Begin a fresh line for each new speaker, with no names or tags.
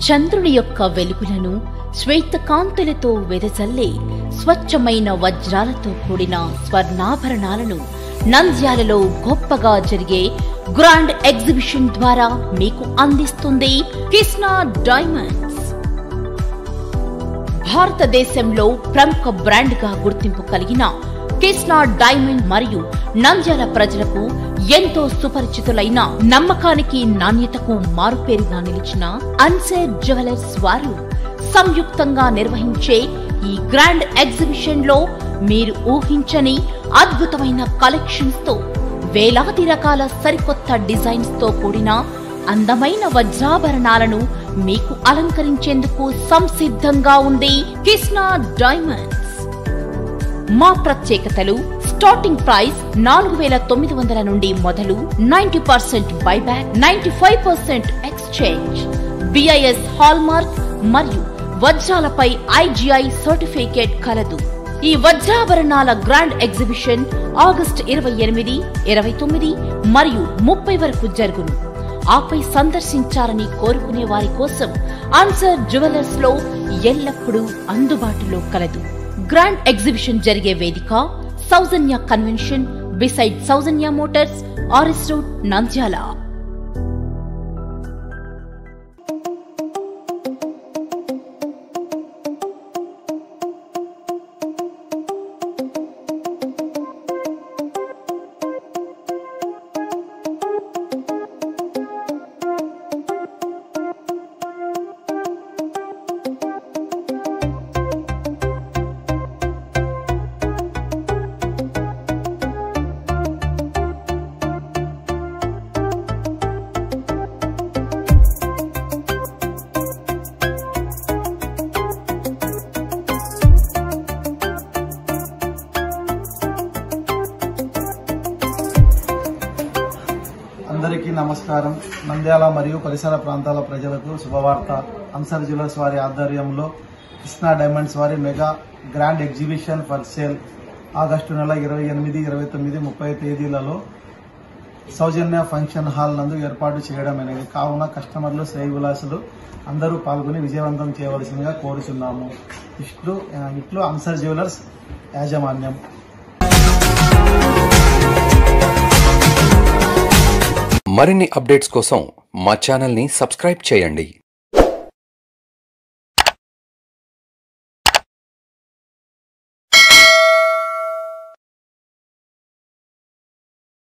చంద్రుని యొక్క వెలుగులను శ్వేతకాంతులతో వెదజల్లే స్వచ్ఛమైన వజ్రాలతో కూడిన స్వర్ణాభరణాలను నంద్యాలలో గొప్పగా జరిగే గ్రాండ్ ఎగ్జిబిషన్ ద్వారా మీకు అందిస్తుంది కృష్ణ డైమండ్స్ భారతదేశంలో ప్రముఖ బ్రాండ్ గా గుర్తింపు కలిగిన కృష్ణ డైమండ్ మరియు నంద్యాల ప్రజలకు ఎంతో సుపరిచితులైన నమ్మకానికి నాణ్యతకు మారుపేరుగా నిలిచిన అన్సేర్ జ్యువెలర్స్ వారు సంయుక్తంగా నిర్వహించే ఈ గ్రాండ్ ఎగ్జిబిషన్ లో మీరు ఊహించని అద్భుతమైన కలెక్షన్స్ తో వేలాది రకాల సరికొత్త డిజైన్స్ తో కూడిన అందమైన వజ్రాభరణాలను మీకు అలంకరించేందుకు సంసిద్ధంగా ఉంది కృష్ణ డైమండ్స్ మా ప్రత్యేకతలు స్టార్టింగ్ ప్రైస్ నాలుగు వేల తొమ్మిది వందల నుండి మొదలు ninety percent buyback ninety five percent exchange BIS hallmark మరియు వజ్రాలపై ఐజిఐ సర్టిఫికేట్ కలదు ఈ వజ్రాభరణాల గ్రాండ్ ఎగ్జిబిషన్ ఆగస్టు ఇరవై ఎనిమిది ఇరవై తొమ్మిది మరియు ముప్పై వరకు జరుగును ఆపై సందర్శించాలని కోరుకునే వారి కోసం ఆన్సర్ జ్యువెలర్స్ లో ఎల్లప్పుడూ అందుబాటులో కలదు గ్రాండ్ ఎగ్జిబిషన్ జరిగే వేదిక Soujanya convention beside Soujanya Motors RS road Nandyal
అందరికీ నమస్కారం నంద్యాల మరియు పరిసర ప్రాంతాల ప్రజలకు శుభవార్త అన్సర్ జ్యువెలర్స్ వారి ఆధ్వర్యంలో కృష్ణా డైమండ్స్ వారి mega grand exhibition for sale August నెల ఇరవై ఎనిమిది ఇరవై తొమ్మిది ముప్పై తేదీలలో సౌజన్య ఫంక్షన్ హాల్ నందు ఏర్పాటు చేయడం అనేది కావున కస్టమర్లు శ్రేయవిలాసులు అందరూ పాల్గొని విజయవంతం చేయవలసిందిగా కోరుచున్నాము ఇట్లు ఇట్లు అన్సర్ జ్యువెలర్స్ యాజమాన్యం
మరిన్ని అప్డేట్స్ కోసం మా ఛానల్ని సబ్స్క్రైబ్ చేయండి